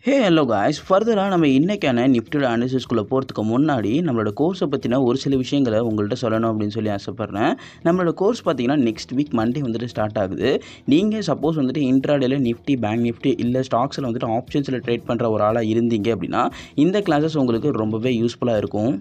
hey hello guys ஃபர்தராக நம்ம இன்றைக்கான நிஃப்டியோட அனாலிசிஸ்குள்ளே போகிறதுக்கு முன்னாடி நம்மளோட கோர்ஸை பற்றின ஒரு சில விஷயங்களை உங்கள்கிட்ட சொல்லணும் அப்படின்னு சொல்லி ஆசைப்பட்றேன் நம்மளோட கோர்ஸ் பார்த்தீங்கன்னா நெக்ஸ்ட் வீக் மண்டே வந்துட்டு ஸ்டார்ட் ஆகுது நீங்கள் சப்போஸ் வந்துட்டு இன்ட்ராடேல நிஃப்டி பேங்க் நிஃப்டி இல்லை ஸ்டாக்ஸில் வந்துட்டு ஆப்ஷன்ஸில் ட்ரேட் பண்ணுற ஒரு ஆளாக இருந்தீங்க அப்படின்னா இந்த கிளாஸஸ் உங்களுக்கு ரொம்பவே யூஸ்ஃபுல்லாக இருக்கும்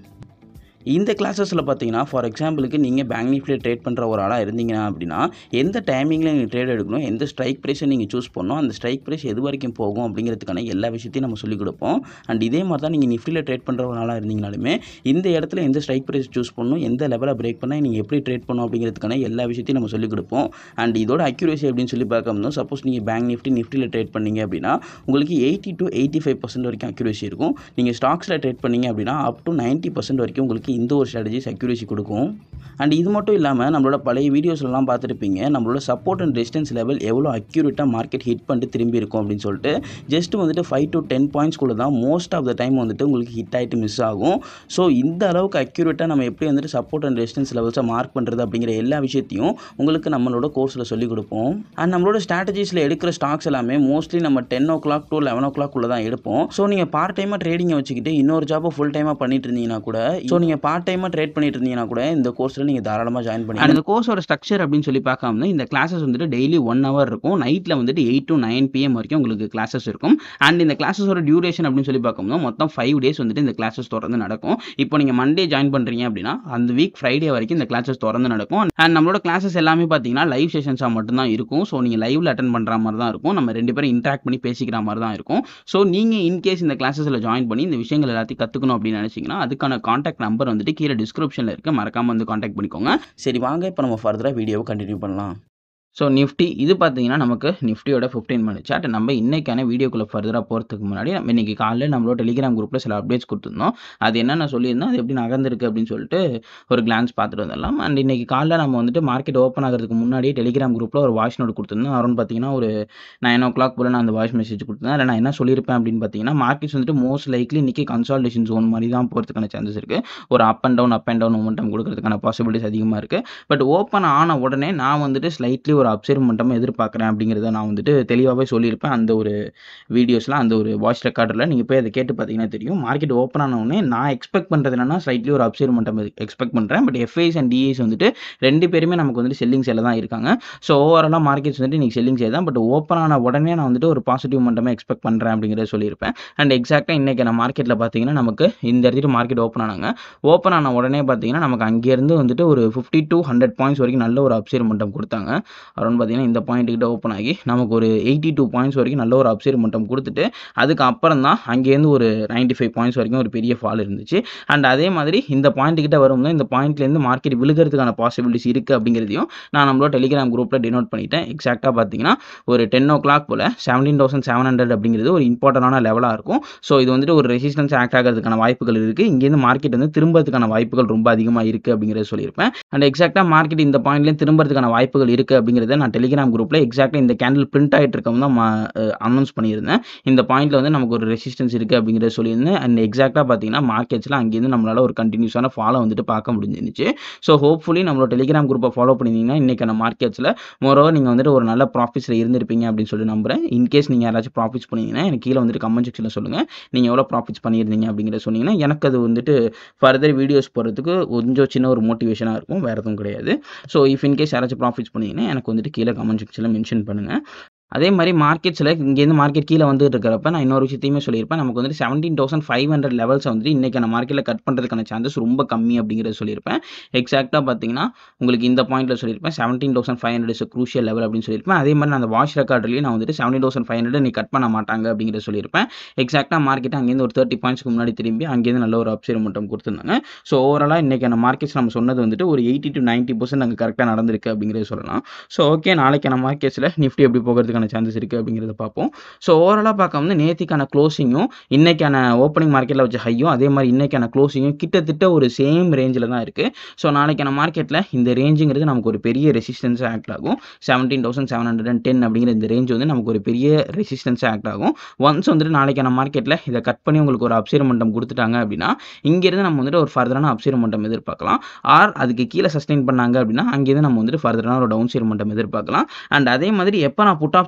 இந்த கிளாஸஸில் பார்த்தீங்கன்னா ஃபார் எக்ஸாம்பிளுக்கு நீங்கள் பேங்க் நிஃப்டியில் ட்ரேட் பண்ணுற ஒரு ஆளாக இருந்தீங்கன்னா அப்படின்னா எந்த டைமிங்கில் நீங்கள் ட்ரேட் எடுக்கணும் எந்த ஸ்ட்ரைக் ப்ரைஸை நீங்கள் சூஸ் பண்ணணும் அந்த ஸ்ட்ரைக் ப்ரைஸ் எது வரைக்கும் போகும் அப்படிங்கிறதுக்கான எல்லா விஷயத்தையும் நம்ம சொல்லிக் கொடுப்போம் அண்ட் இதே மாதிரி தான் நீங்கள் நிஃப்டியில் ட்ரேட் பண்ணுற ஒரு ஆளாக இருந்தீங்கனாலுமே இந்த இடத்துல எந்த ஸ்ட்ரைக் ப்ரைஸ் சூஸ் பண்ணணும் எந்த லெவலை பிரேக் பண்ணால் நீங்கள் எப்படி ட்ரேட் பண்ணணும் அப்படிங்கிறதுக்கான எல்லா விஷயத்தையும் நம்ம சொல்லிக் கொடுப்போம் அண்ட் இதோட அக்யூரேசி அப்படின்னு சொல்லி பார்க்கும்போது சப்போஸ் நீங்கள் பேங்க் நிஃப்டி நிஃப்டியில் ட்ரேட் பண்ணீங்க அப்படின்னா உங்களுக்கு eighty to eighty five percent வரைக்கும் அக்யூரேசி இருக்கும் நீங்கள் ஸ்டாக்ஸில் ட்ரேட் பண்ணீங்க அப்படின்னா அப் டு நைன்ட்டி பர்சன்ட் வரைக்கும் உங்களுக்கு இந்த ஒரு ஸ்ட்ராட்டஜிஸ் அக்யூரேசி கொடுக்கும் அண்ட் இது மட்டும் இல்லாமல் நம்மளோட பழைய வீடியோஸ்லாம் பார்த்துருப்பீங்க நம்மளோட சப்போர்ட் அண்ட் ரெசிஸ்டன்ஸ் லெவல் எவ்வளோ அக்யூரேட்டாக மார்க்கெட் ஹிட் பண்ணிட்டு திரும்பி இருக்கும் அப்படின்னு சொல்லிட்டு ஜஸ்ட் வந்துட்டு ஃபைவ் டு டென் பாயிண்ட்ஸ்குள்ளே தான் மோஸ்ட் ஆஃப் த டைம் வந்துட்டு உங்களுக்கு ஹிட் ஆகிட்டு மிஸ் ஆகும் ஸோ இந்த அளவுக்கு அக்யூரேட்டாக நம்ம எப்படி வந்துட்டு சப்போர்ட் அண்ட் ரெசிஸ்டன்ஸ் லெவல்ஸை மார்க் பண்ணுறது அப்படிங்கிற எல்லா விஷயத்தையும் உங்களுக்கு நம்மளோட கோர்ஸில் சொல்லிக் கொடுப்போம் அண்ட் நம்மளோட ஸ்ட்ராட்டஜிஸில் எடுக்கிற ஸ்டாக்ஸ் எல்லாமே மோஸ்ட்லி நம்ம ten o'clock to eleven o'clock தான் எடுப்போம் ஸோ நீங்கள் பார்ட் டைமாக ட்ரேடிங்கை வச்சுக்கிட்டு இன்னொரு ஜாப்பை ஃபுல் டைமாக பண்ணிட்டு இருந்தீங்கன்னா கூட ஸோ நீங்கள் பார்ட் டைமாக ட்ரேட் பண்ணிட்டு இருந்தீங்கன்னா கூட இந்த கோர்ஸில் நீங்கள் தாராளமாக ஜாயின் பண்ணி அந்த கோர்ஸோட ஸ்ட்ரக்சர் அப்படின்னு சொல்லி பார்க்காம இந்த கிளாஸஸ் வந்துட்டு டெய்லி ஒன் ஹவர் இருக்கும் நைட்டில் வந்துட்டு எயிட் டு நைன் பிஎம் வரைக்கும் உங்களுக்கு கிளாஸஸ் இருக்கும் அண்ட் இந்த கிளாஸஸோட டியூரேஷன் அப்படின்னு சொல்லி பார்க்கும்போது மொத்தம் ஃபைவ் டேஸ் வந்துட்டு இந்த கிளாஸஸ் தொடர்ந்து நடக்கும் இப்போ நீங்கள் மண்டே ஜாயின் பண்ணுறீங்க அப்படின்னா அந்த வீக் ஃப்ரைடே வரைக்கும் இந்த கிளாஸஸ் தொடர்ந்து நடக்கும் அண்ட் நம்மளோட கிளாஸஸ் எல்லாமே பார்த்தீங்கன்னா லைவ் செஷன்ஸாக மட்டும்தான் இருக்கும் ஸோ நீங்கள் லைவ்ல அட்டன் பண்ணுற மாதிரி தான் இருக்கும் நம்ம ரெண்டு பேரும் இன்ட்ராக்ட் பண்ணி பேசிக்கிற மாதிரி தான் இருக்கும் ஸோ நீங்கள் இன்கேஸ் இந்த கிளாஸஸில் ஜாயின் பண்ணி இந்த விஷயங்கள் எல்லாத்தையும் கற்றுக்கணும் அப்படின்னு நினச்சிங்கன்னா அதுக்கான காண்டாக்ட் நம்பர் வந்துட்டு கீழே டிஸ்கிரிப்ஷனில் இருக்குது மறக்காமல் வந்து காண்டாக்ட் பண்ணிக்கோங்க சரி வாங்க இப்போ நம்ம ஃபர்தராக வீடியோவை கண்டினியூ பண்ணலாம் ஸோ நிஃப்டி இது பார்த்தீங்கன்னா நமக்கு நிஃப்டியோட ஃபிஃப்டீன் மினிட் சார்ட் நம்ம இன்னைக்கான வீடியோக்குள்ளே ஃபர்தராக போகிறதுக்கு முன்னாடி நம்ம இன்றைக்கி காலையில் நம்மளோட டெலிகிராம் குரூப்பில் சில அப்டேட்ஸ் கொடுத்துருந்தோம் அது என்னென்ன சொல்லியிருந்தோம் அது எப்படி நகர்ந்துருக்கு அப்படின்னு சொல்லிட்டு ஒரு கிளான்ஸ் பார்த்துட்டு வந்துடலாம் அண்ட் இன்றைக்கி காலைல நம்ம வந்துட்டு மார்க்கெட் ஓப்பன் ஆகிறதுக்கு முன்னாடியே டெலிகிராம் குரூப்பில் ஒரு வாய்ஸ் நோட் கொடுத்துருந்தோம் அரௌண்ட் பார்த்தீங்கன்னா ஒரு நைன் ஓ கிளாக் போல் நான் அந்த வாய்ஸ் மெசேஜ் கொடுத்தேன் அதில் நான் என்ன சொல்லியிருப்பேன் அப்படின்னு பார்த்தீங்கன்னா மார்க்கெட்ஸ் வந்துட்டு மோஸ்ட் லைக்லி இன்றைக்கி கன்சால்டேஷன் ஜோன் மாதிரி தான் போகிறதுக்கான சான்சஸ் இருக்குது ஒரு up and down up and down momentum கொடுக்கறதுக்கான பாசிபிலிட்டிஸ் அதிகமாக இருக்குது பட் ஓப்பன் ஆன உடனே நான் வந்துட்டு ஸ்லைட்லி ஒரு அப்சர்வ் மொமெண்டம் எதிர்பார்க்குறேன் அப்படிங்கிறத நான் வந்துட்டு தெளிவாகவே சொல்லியிருப்பேன் அந்த ஒரு வீடியோஸில் அந்த ஒரு வாய்ஸ் ரெக்கார்டரில் நீங்கள் போய் அதை கேட்டு பார்த்தீங்கன்னா தெரியும் மார்க்கெட் ஓப்பன் ஆன உடனே நான் எக்ஸ்பெக்ட் பண்ணுறது என்னன்னா ஸ்லைட்லி ஒரு அப்சர்வ் மொமெண்டம் எக்ஸ்பெக்ட் பண்ணுறேன் பட் எஃப்ஐஸ் அண்ட் டிஐஸ் வந்துட்டு ரெண்டு பேருமே நமக்கு வந்துட்டு செல்லிங் சைடில் தான் இருக்காங்க ஸோ ஓவராலாக மார்க்கெட்ஸ் வந்துட்டு இன்றைக்கி செல்லிங் சைடு தான் பட் ஓப்பன் ஆன உடனே நான் வந்துட்டு ஒரு பாசிட்டிவ் மொமெண்டமே எக்ஸ்பெக்ட் பண்ணுறேன் அப்படிங்கிறத சொல்லியிருப்பேன் அண்ட் எக்ஸாக்டாக இன்றைக்கி நான் மார்க்கெட்டில் பார்த்தீங்கன்னா நமக்கு இந்த இடத்துல மார்க்கெட் ஓப்பன் ஆனாங்க ஓப்பன் ஆன உடனே பார்த்தீங்கன்னா நமக்கு அங்கேருந்து வந்துட்டு ஒரு ஃபிஃப்டி டூ ஹண்ட்ரட் பாயிண்ட்ஸ் வரைக்கும் நல்ல ஒரு அப்சர்வ் மொமெண்டம் கொடுத்தாங்க அரௌண்ட் பார்த்தீங்கன்னா இந்த பாயிண்ட் கிட்ட ஓப்பன் ஆகி நமக்கு ஒரு எயிட்டி டூ பாயிண்ட்ஸ் வரைக்கும் நல்ல ஒரு அப்சர்வ் மொமெண்டம் கொடுத்துட்டு அதுக்கு அப்புறம் தான் அங்கேருந்து ஒரு நைன்ட்டி ஃபைவ் பாயிண்ட்ஸ் வரைக்கும் ஒரு பெரிய ஃபால் இருந்துச்சு அண்ட் அதே மாதிரி இந்த பாயிண்ட் கிட்ட வரும்போது இந்த பாயிண்ட்லேருந்து மார்க்கெட் விழுகிறதுக்கான பாசிபிலிட்டிஸ் இருக்குது அப்படிங்கிறதையும் நான் நம்மளோட டெலிகிராம் குரூப்பில் டினோட் பண்ணிட்டேன் எக்ஸாக்டாக பார்த்தீங்கன்னா ஒரு டென் ஓ கிளாக் போல் செவன்டீன் தௌசண்ட் செவன் ஹண்ட்ரட் அப்படிங்கிறது ஒரு இம்பார்ட்டண்டான லெவலாக இருக்கும் ஸோ இது வந்துட்டு ஒரு ரெசிஸ்டன்ஸ் ஆக்ட் ஆகிறதுக்கான வாய்ப்புகள் இருக்குது இங்கேருந்து மார்க்கெட் வந்து திரும்பறதுக்கான வாய்ப்புகள் ரொம்ப அதிகமாக இருக்குது அப்படிங்கிறத சொல்லியிருப்பேன் அண்ட் எக்ஸாக்டாக மார்க்கெட் இந்த பாயிண்ட்லேயும் திரும்பறதுக்கான வாய்ப்புகள் இருக்குது அப்படிங்கிறத நான் டெலிகிராம் குரூப்பில் எக்ஸாக்டாக இந்த கேண்டில் பிரிண்ட் ஆகிட்டு இருக்கவும் தான் அனௌன்ஸ் பண்ணியிருந்தேன் இந்த பாயிண்ட்டில் வந்து நமக்கு ஒரு ரெசிஸ்டன்ஸ் இருக்குது அப்படிங்கிறத சொல்லியிருந்தேன் அண்ட் எக்ஸாக்டாக பார்த்தீங்கன்னா மார்க்கெட்ஸில் அங்கேருந்து நம்மளால் ஒரு கண்டினியூஸான ஃபாலோ வந்துட்டு பார்க்க முடிஞ்சிருந்துச்சு ஸோ ஹோப்ஃபுல்லி நம்மளோட டெலிகிராம் குரூப்பை ஃபாலோ பண்ணியிருந்தீங்கன்னா இன்றைக்கான மார்க்கெட்ஸில் மோரோவர் நீங்கள் வந்துட்டு ஒரு நல்ல ப்ராஃபிட்ஸில் இருந்திருப்பீங்க அப்படின்னு சொல்லி நம்புறேன் இன்கேஸ் நீங்கள் யாராச்சும் ப்ராஃபிட்ஸ் பண்ணிங்கன்னா எனக்கு கீழே வந்துட்டு கமெண்ட் செக்ஷனில் சொல்லுங்கள் நீங்கள் எவ்வளோ ப்ராஃபிட்ஸ் பண்ணியிருந்தீங்க அப்படிங்கிறத சொன்னீங்கன்னா எனக்கு அது வந்துட்டு ஃபர்தர் வீடியோஸ் போகிறதுக்கு கொஞ்சம் சின்ன ஒரு மோட்டிவேஷனாக இருக்கும் வேறு எதுவும் கிடையாது ஸோ இஃப் இன்கேஸ் யாராச்சும் ப்ராஃபிட்ஸ் பண்ணிங்கன்னா எனக்கு வந்துட்டு கீழே கமெண்ட் செக்ஷனில் மென்ஷன் பண்ணுங்கள் அதே மாதிரி மார்க்கெட்ஸில் இங்கேருந்து மார்க்கெட் கீழே வந்துட்டு இருக்கிறப்ப நான் இன்னொரு விஷயத்தையுமே சொல்லியிருப்பேன் நமக்கு வந்துட்டு seventeen thousand five hundred levels வந்துட்டு இன்றைக்கான மார்க்கெட்டில் கட் பண்ணுறதுக்கான சான்சஸ் ரொம்ப கம்மி அப்படிங்கிறத சொல்லியிருப்பேன் எக்ஸாக்டாக பார்த்தீங்கன்னா உங்களுக்கு இந்த பாயிண்ட்டில் சொல்லியிருப்பேன் seventeen thousand five hundred is crucial level அப்படின்னு சொல்லியிருப்பேன் அதே மாதிரி நான் அந்த வாஷ் ரெக்கார்ட்லேயும் நான் வந்துட்டு செவன்டீன் தௌசண்ட் ஃபைவ் ஹண்ட்ரட் நீ கட் பண்ண மாட்டாங்க அப்படிங்கிறத சொல்லியிருப்பேன் எக்ஸாக்டாக மார்க்கெட் அங்கேருந்து ஒரு தேர்ட்டி பாயிண்ட்ஸ்க்கு முன்னாடி திரும்பி அங்கேருந்து நல்ல ஒரு அப்சைட் மட்டும் கொடுத்துருந்தாங்க ஸோ ஓவராலாக இன்றைக்கான மார்க்கெட்ஸ் நம்ம சொன்னது வந்துட்டு ஒரு எயிட்டி டு நைன்ட்டி பர்சன்ட் அங்கே கரெக்டாக நடந்திருக்கு அப்படிங்கிறத சொல்லலாம் ஸோ ஓகே நாளைக்கான மார்க்கெட்ஸில் நிஃப்டி எப்படி போகிறதுக்கான சான்சஸ் இருக்குது அப்படிங்கிறத பார்ப்போம் ஸோ ஓவராலாக பார்க்க வந்து நேத்திக்கான க்ளோசிங்கும் இன்னைக்கான ஓப்பனிங் மார்க்கெட்டில் வச்ச ஹையும் அதே மாதிரி இன்னைக்கான க்ளோசிங்கும் கிட்டத்தட்ட ஒரு சேம் ரேஞ்சில் தான் இருக்குது ஸோ நாளைக்கான மார்க்கெட்டில் இந்த ரேஞ்சுங்கிறது நமக்கு ஒரு பெரிய ரெசிஸ்டன்ஸ் ஆக்ட் ஆகும் seventeen thousand seven hundred and ten அப்படிங்கிற இந்த ரேஞ்ச் வந்து நமக்கு ஒரு பெரிய ரெசிஸ்டன்ஸ் ஆக்ட் ஆகும் ஒன்ஸ் வந்துட்டு நாளைக்கான மார்க்கெட்டில் இதை கட் பண்ணி உங்களுக்கு ஒரு அப்சைர் மட்டம் கொடுத்துட்டாங்க அப்படின்னா இங்கேருந்து நம்ம வந்துட்டு ஒரு ஃபர்தரான அப்சைர் மட்டம் எதிர்பார்க்கலாம் ஆர் அதுக்கு கீழே சஸ்டெயின் பண்ணாங்க அப்படின்னா அங்கேருந்து நம்ம வந்துட்டு ஃபர்தரான ஒரு டவுன் சைர் மட்டம் எதிர்பார்க்கலாம் அண்ட் அதே மாதிரி எப்போ நான் புட் ஆப்ஷன்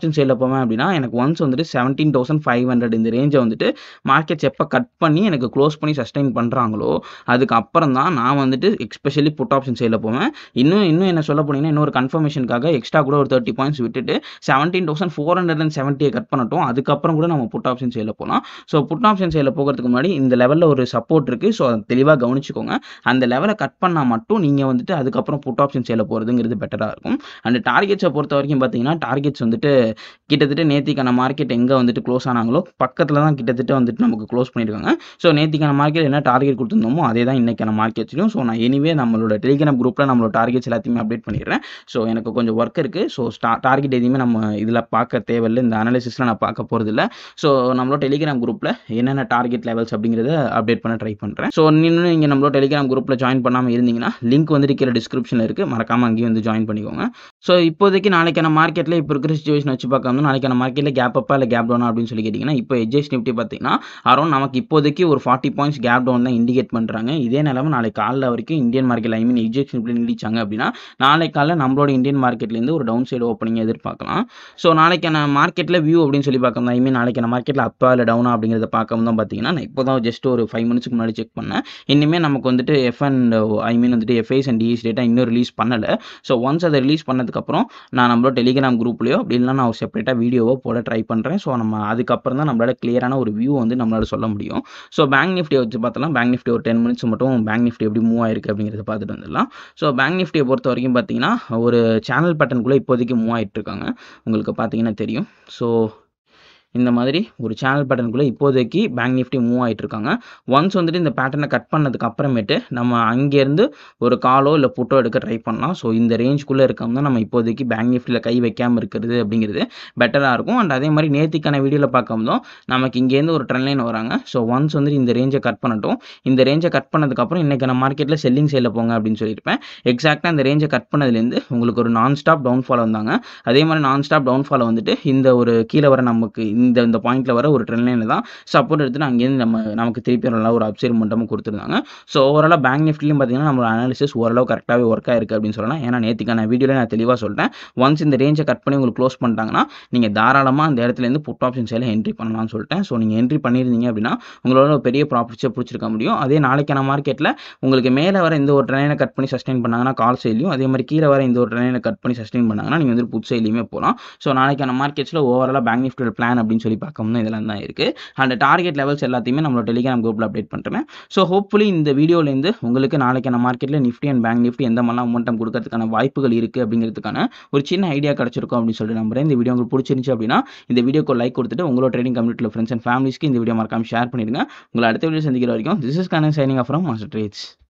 ஆப்ஷன் சைடில் போவேன் அப்படின்னா எனக்கு ஒன்ஸ் வந்துட்டு செவன்டீன் தௌசண்ட் ஃபைவ் ஹண்ட்ரட் இந்த ரேஞ்சை வந்துட்டு மார்க்கெட்ஸ் எப்போ கட் பண்ணி எனக்கு க்ளோஸ் பண்ணி சஸ்டைன் பண்ணுறாங்களோ அதுக்கப்புறம் தான் நான் வந்துட்டு எக்ஸ்பெஷலி புட் ஆப்ஷன் சைடில் போவேன் இன்னும் இன்னும் என்ன சொல்ல போனீங்கன்னா இன்னொரு கன்ஃபர்மேஷனுக்காக எக்ஸ்ட்ரா கூட ஒரு தேர்ட்டி பாயிண்ட்ஸ் விட்டுட்டு seventeen thousand four hundred and செவன்ட்டியை கட் பண்ணட்டும் அதுக்கப்புறம் கூட நம்ம புட் ஆப்ஷன் சைடில் போகலாம் ஸோ புட் ஆப்ஷன் சைடில் போகிறதுக்கு முன்னாடி இந்த லெவலில் ஒரு சப்போர்ட் இருக்குது ஸோ அதை தெளிவாக கவனிச்சுக்கோங்க அந்த லெவலை கட் பண்ணால் மட்டும் நீங்கள் வந்துட்டு அதுக்கப்புறம் புட் ஆப்ஷன் சைடில் போகிறதுங்கிறது பெட்டராக இருக்கும் அண்ட் டார்கெட்ஸை பொறுத்த வரைக்கும் பார்த்தீங்கன்னா டார்கெட்ஸ் வந்துட்டு கிட்டத்தட்ட நேத்திக்கான மார்க்கெட் எங்கே வந்துட்டு க்ளோஸ் ஆனாங்களோ பக்கத்தில் தான் கிட்டத்தட்ட வந்துட்டு நமக்கு க்ளோஸ் பண்ணியிருக்காங்க ஸோ நேத்திக்கான மார்க்கெட் என்ன டார்கெட் கொடுத்துருந்தோமோ அதே தான் இன்றைக்கான மார்க்கெட்ஸ்லையும் ஸோ நான் எனிவே நம்மளோட டெலிகிராம் குரூப்பில் நம்மளோட டார்கெட்ஸ் எல்லாத்தையுமே அப்டேட் பண்ணிடுறேன் ஸோ எனக்கு கொஞ்சம் ஒர்க் இருக்குது ஸோ ஸ்டா டார்கெட் எதையுமே நம்ம இதில் பார்க்க தேவையில்லை இந்த அனாலிசிஸில் நான் பார்க்க போகிறதில்ல ஸோ நம்மளோட டெலிகிராம் குரூப்பில் என்னென்ன டார்கெட் லெவல்ஸ் அப்படிங்கிறத அப்டேட் பண்ண ட்ரை பண்ணுறேன் ஸோ இன்னும் நீங்கள் நம்மளோட டெலிகிராம் குரூப்பில் ஜாயின் பண்ணாமல் இருந்தீங்கன்னா லிங்க் வந்துட்டு கீழே டிஸ்கிரிப்ஷனில் இருக்குது மறக்காமல் அங்கேயும் வந்து ஜாயின் பண்ணிக்கோங்க ஸோ இப்போதைக்கு நாளைக்கான மார்க்கெட்டில் இப்போ இருக்கிற சுச்சுவேஷன் வச்சு பார்க்காம நாளைக்கான மார்க்கெட்டில் கேப் அப்பா இல்லை கேப் டவுனா அப்படின்னு சொல்லி கேட்டிங்கன்னா இப்போ எஜ்ஜஸ் நிஃப்டி பார்த்தீங்கன்னா அரௌண்ட் நமக்கு இப்போதைக்கு ஒரு ஃபார்ட்டி பாயிண்ட்ஸ் கேப் டவுன் தான் இண்டிகேட் பண்ணுறாங்க இதே நிலமை நாளைக்கு காலைல வரைக்கும் Indian market I mean edges Nifty நீடிச்சாங்க அப்படின்னா நாளைக்கு காலைல நம்மளோட இந்தியன் மார்க்கெட்லேருந்து ஒரு டவுன் சைடு ஓப்பனிங் எதிர்பார்க்கலாம் ஸோ நாளைக்கான மார்க்கெட்டில் வியூ அப்படின்னு சொல்லி பார்க்கணும் ஐ மீன் நாளைக்கான மார்க்கெட்டில் அப்பா இல்லை டவுனா அப்படிங்கிறத பார்க்கவும் தான் பார்த்தீங்கன்னா நான் இப்போ தான் ஜஸ்ட் ஒரு ஃபைவ் மினிட்ஸ்க்கு முன்னாடி செக் பண்ணேன் இன்னுமே நமக்கு வந்துட்டு எஃப் அண்ட் ஐ மீன் வந்துட்டு எஃப்ஐஸ் அண்ட் டிஎஸ் டேட்டா இன்னும் ரிலீஸ் பண்ணலை ஸோ ஒன்ஸ் அதை ரிலீஸ் பண்ணதுக்கப்புறம் நான் நம்மளோட டெலிகிராம் குரூப்லையோ அப்படி இல்லைனா நான் செப்பரேட்டாக வீடியோவோ போட ட்ரை பண்ணுறேன் ஸோ நம்ம அதுக்கப்புறம் தான் நம்மளால கிளியரான ஒரு வியூ வந்து நம்மளால சொல்ல முடியும் ஸோ பேங்க் நிஃப்டியை வச்சு பார்த்தலாம் பேங்க் நிஃப்டி ஒரு டென் மினிட்ஸ் மட்டும் பேங்க் நிஃப்டி எப்படி மூவ் ஆயிருக்கு அப்படிங்கிறத பார்த்துட்டு வந்துடலாம் ஸோ பேங்க் நிஃப்டியை பொறுத்த வரைக்கும் பார்த்தீங்கன்னா ஒரு சேனல் பேட்டர்னுக்குள்ளே இப்போதைக்கு மூவ் ஆகிட்டு இருக்காங்க உங்களுக்கு பார்த்தீங்கன்னா தெரியும் ஸோ இந்த மாதிரி ஒரு சேனல் பேட்டர்னுக்குள்ளே இப்போதைக்கு பேங்க் நிஃப்டி மூவ் ஆகிட்டு இருக்காங்க ஒன்ஸ் வந்துட்டு இந்த பேட்டர்னை கட் பண்ணதுக்கு அப்புறமேட்டு நம்ம அங்கேருந்து ஒரு காலோ இல்லை புட்டோ எடுக்க ட்ரை பண்ணலாம் ஸோ இந்த ரேஞ்சுக்குள்ளே இருக்காம தான் நம்ம இப்போதைக்கு பேங்க் நிஃப்டியில் கை வைக்காமல் இருக்கிறது அப்படிங்கிறது பெட்டராக இருக்கும் அண்ட் அதே மாதிரி நேத்திக்கான வீடியோவில் பார்க்கும்போதும் நமக்கு இங்கேருந்து ஒரு ட்ரெண்ட் லைன் வராங்க ஸோ ஒன்ஸ் வந்துட்டு இந்த ரேஞ்சை கட் பண்ணட்டும் இந்த ரேஞ்சை கட் பண்ணதுக்கப்புறம் இன்றைக்கான மார்க்கெட்டில் செல்லிங் சைடில் போங்க அப்படின்னு சொல்லியிருப்பேன் எக்ஸாக்டாக அந்த ரேஞ்சை கட் பண்ணதுலேருந்து உங்களுக்கு ஒரு நான் ஸ்டாப் டவுன் ஃபால் வந்தாங்க அதே மாதிரி நான் ஸ்டாப் டவுன் ஃபால் வந்துட்டு இந்த ஒரு கீழே வர நமக்கு இந்த இந்த பாயிண்ட்டில் வர ஒரு ட்ரெண்ட் லைனில் தான் சப்போர்ட் எடுத்துட்டு அங்கேருந்து நம்ம நமக்கு திருப்பி நல்லா ஒரு அப்சைட் மட்டமும் கொடுத்துருந்தாங்க ஸோ ஓவராலாக பேங்க் நிஃப்டிலையும் பார்த்தீங்கன்னா நம்மளோட அனாலிசிஸ் ஓரளவு கரெக்டாகவே ஒர்க் ஆயிருக்கு அப்படின்னு சொல்லலாம் ஏன்னா நேற்றுக்கான வீடியோவில் நான் தெளிவாக சொல்லிட்டேன் ஒன்ஸ் இந்த ரேஞ்சை கட் பண்ணி உங்களுக்கு க்ளோஸ் பண்ணிட்டாங்கன்னா நீங்கள் தாராளமாக அந்த இடத்துலேருந்து புட் ஆப்ஷன் சைடில் என்ட்ரி பண்ணலாம்னு சொல்லிட்டேன் ஸோ நீங்கள் என்ட்ரி பண்ணியிருந்தீங்க அப்படின்னா உங்களோட ஒரு பெரிய ப்ராஃபிட்ஸை பிடிச்சிருக்க முடியும் அதே நாளைக்கான மார்க்கெட்டில் உங்களுக்கு மேலே வர இந்த ஒரு ட்ரெயினை கட் பண்ணி சஸ்டெயின் பண்ணாங்கன்னா கால் சைட்லையும் அதே மாதிரி கீழே வர இந்த ஒரு ட்ரெயினை கட் பண்ணி சஸ்டெயின் பண்ணாங்கன்னா நீங்கள் வந்து புட் சைட்லையுமே போகலாம் ஸோ நாளைக்கான மார்க்கெட்ஸில் ஓவராலாக பேங்க் நிஃப்டியோட பிளான் அப்படின்னு சொல்லி பார்க்கணும் இதெல்லாம் தான் இருக்குது அண்ட் டார்கெட் லெவல்ஸ் எல்லாத்தையுமே நம்மளோட டெலிகிராம் குரூப்பில் அப்டேட் பண்ணுறேன் ஸோ ஹோப்ஃபுல்லி இந்த வீடியோலேருந்து உங்களுக்கு நாளைக்கான மார்க்கெட்டில் நிஃப்டி அண்ட் பேங்க் நிஃப்டி எந்த மாதிரிலாம் மொமெண்டம் கொடுக்கறதுக்கான வாய்ப்புகள் இருக்குது அப்படிங்கிறதுக்கான ஒரு சின்ன ஐடியா கிடச்சிருக்கும் அப்படின்னு சொல்லிட்டு நம்புறேன் இந்த வீடியோ உங்களுக்கு பிடிச்சிருந்துச்சு அப்படின்னா இந்த வீடியோக்கு லைக் கொடுத்துட்டு உங்களோட ட்ரேடிங் கம்யூனிட்டியில் ஃப்ரெண்ட்ஸ் அண்ட் ஃபேமிலிஸ்க்கு இந்த வீடியோ மறக்காம ஷேர் பண்ணிடுங்க உங்களை அடுத்த வீடியோ சந்திக்கிற வரைக்கும் this is Kannan signing off from Master trades